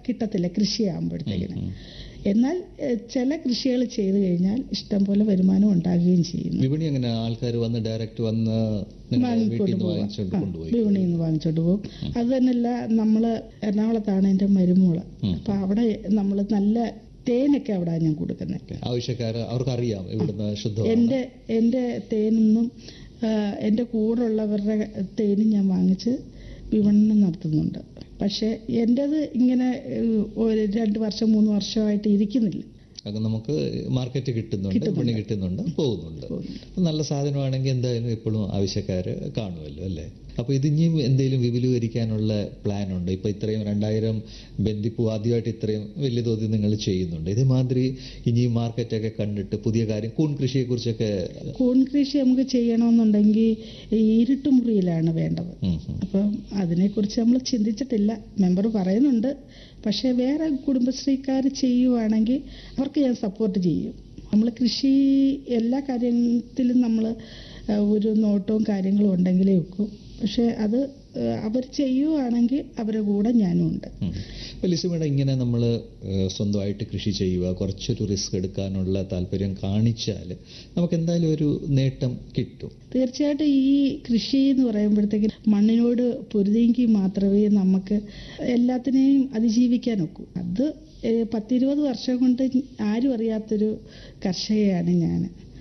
കിട്ടത്തില്ല കൃഷിയാകുമ്പോഴത്തേക്കിന് എന്നാൽ ഏഹ്, ചില കൃഷികൾ ചെയ്തു കഴിഞ്ഞാൽ ഇഷ്ടം പോലെ വരുമാനം ഉണ്ടാകുകയും ചെയ്യുന്നു വിപണി എങ്ങനെ ആൾക്കാർ വന്ന് ഡയറക്റ്റ് വന്ന് നിങ്ങളുടെ വീട്ടിൽ നിന്ന് വാങ്ങിച്ചുകൊണ്ട് കൊണ്ടുപോയി വിപണിയിൽ നിന്ന് വാങ്ങിച്ചോണ്ട് പോകും അത് തന്നെയല്ല നമ്മൾ എറണാകുളത്താണ് എൻ്റെ മരുമോള് അപ്പൊ അവിടെ നമ്മൾ നല്ല തേനൊക്കെ അവിടെ ഞാൻ കൊടുക്കുന്നത് ആവശ്യക്കാർ അവർക്കറിയാം ഇവിടുന്ന് ശുദ്ധമാണ് എൻ്റെ എൻ്റെ തേനൊന്നും ആ, എൻ്റെ കൂടെയുള്ളവരുടെ തേനും ഞാൻ വാങ്ങിച്ച് വിപണനം നടത്തുന്നുണ്ട് പക്ഷേ എൻ്റെത് ഇങ്ങനെ ഏഹ്, ഒരു രണ്ട് വർഷം മൂന്ന് വർഷമായിട്ട് ഇരിക്കുന്നില്ല അത് നമുക്ക് മാർക്കറ്റ് കിട്ടുന്നുണ്ട് വിപണി കിട്ടുന്നുണ്ട് പോകുന്നുണ്ട് നല്ല സാധനമാണെങ്കിൽ എന്തായാലും എപ്പോഴും ആവശ്യക്കാർ കാണുമല്ലോ അല്ലേ അപ്പൊ ഇത് ഇനിയും എന്തെങ്കിലും വിപുലീകരിക്കാനുള്ള പ്ലാൻ ഉണ്ട് ഇപ്പൊ ഇത്രയും രണ്ടായിരം ബന്ദിപ്പൂ ആദ്യമായിട്ട് ഇത്രയും വലിയ തോതിൽ നിങ്ങൾ ചെയ്യുന്നുണ്ട് ഇതേമാതിരി ഇനിയും മാർക്കറ്റൊക്കെ കണ്ടിട്ട് പുതിയ കാര്യം കൂൺ കൃഷിയെ കുറിച്ചൊക്കെ കൂൺ കൃഷി നമുക്ക് ചെയ്യണമെന്നുണ്ടെങ്കിൽ ഈ ഇരുട്ടുമുറിയിലാണ് വേണ്ടത് ഉം, ഉം. അപ്പം അതിനെക്കുറിച്ച് നമ്മൾ ചിന്തിച്ചിട്ടില്ല മെമ്പർ പറയുന്നുണ്ട് പക്ഷേ വേറെ കുടുംബശ്രീക്കാർ ചെയ്യുവാണെങ്കിൽ അവർക്ക് ഞാൻ സപ്പോർട്ട് ചെയ്യും നമ്മൾ കൃഷി എല്ലാ കാര്യത്തിലും നമ്മൾ ഒരു നോട്ടവും കാര്യങ്ങളും ഉണ്ടെങ്കിലേ വെക്കും പക്ഷേ അത് അവർ ചെയ്യുവാണെങ്കിൽ അവരുടെ കൂടെ ഞാനും ഉണ്ട് ഉം. അപ്പൊ ലിസിമേട ഇങ്ങനെ നമ്മൾ സ്വന്തമായിട്ട് കൃഷി ചെയ്യുക കുറച്ചൊരു റിസ്ക് എടുക്കാനുള്ള താല്പര്യം കാണിച്ചാൽ നമുക്ക് എന്തായാലും ഒരു നേട്ടം കിട്ടും തീർച്ചയായിട്ടും ഈ കൃഷി എന്ന് പറയുമ്പോഴത്തേക്ക് മണ്ണിനോട് പൊരുതിയെങ്കിൽ മാത്രമേ നമുക്ക് എല്ലാത്തിനെയും അതിജീവിക്കാൻ ഒക്കൂ അത് ഏഹ്, പത്തിരുപത് വർഷം കൊണ്ട് ആരും അറിയാത്തൊരു കർഷകയാണ് ഞാൻ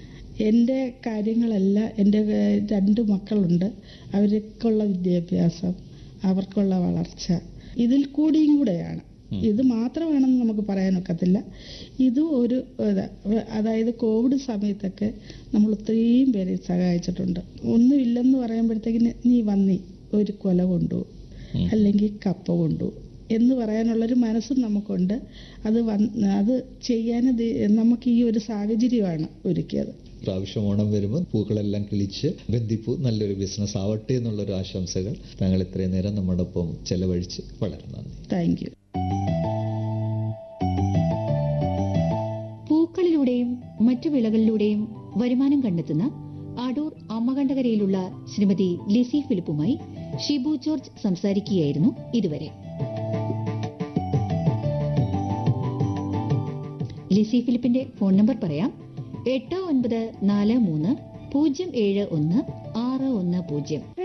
എൻ്റെ കാര്യങ്ങളെല്ലാം എൻ്റെ ഏഹ്, രണ്ട് മക്കളുണ്ട് അവർക്കുള്ള വിദ്യാഭ്യാസം അവർക്കുള്ള വളർച്ച ഇതിൽ കൂടിയും കൂടെയാണ് ഇത് മാത്രമാണെന്ന് നമുക്ക് പറയാനൊക്കത്തില്ല ഇതും ഒരു ഇതാ. അതായത് കോവിഡ് സമയത്തൊക്കെ നമ്മൾ ഒത്തിരിയും പേരെ സഹായിച്ചിട്ടുണ്ട് ഒന്നുമില്ലെന്ന് പറയുമ്പോഴത്തേക്കിന് നീ വന്നി ഒരു കൊല കൊണ്ടു അല്ലെങ്കിൽ കപ്പ കൊണ്ടു എന്ന് പറയാനുള്ളൊരു മനസ്സും നമുക്കുണ്ട് അത് വന്ന് അത് ചെയ്യാൻ ദി- നമുക്ക് ഈ ഒരു സാഹചര്യമാണ് ഒരുക്കിയത് പ്രാവശ്യം ഓണം വരുമ്പോൾ പൂക്കളെല്ലാം കിളിച്ച് ബന്ദിപ്പൂ നല്ലൊരു ബിസിനസ് ആവട്ടെ എന്നുള്ളൊരു ആശംസകൾ താങ്കൾ ഇത്രയും നേരം നമ്മുടെ ഒപ്പം ചെലവഴിച്ച് വളരെ നന്ദി താങ്ക് യു പൂക്കളിലൂടെയും മറ്റു വിളകളിലൂടെയും വരുമാനം കണ്ടെത്തുന്ന അടൂർ അമ്മകണ്ഠകരയിലുള്ള ശ്രീമതി ലിസി ഫിലിപ്പുമായി ഷിബു ജോർജ് സംസാരിക്കുകയായിരുന്നു ഇതുവരെ ലിസി ഫിലിപ്പിന്റെ ഫോൺ നമ്പർ പറയാം എട്ട് ഒൻപത് നാല് മൂന്ന് പൂജ്യം ഏഴ് ഒന്ന് ആറ് ഒന്ന് പൂജ്യം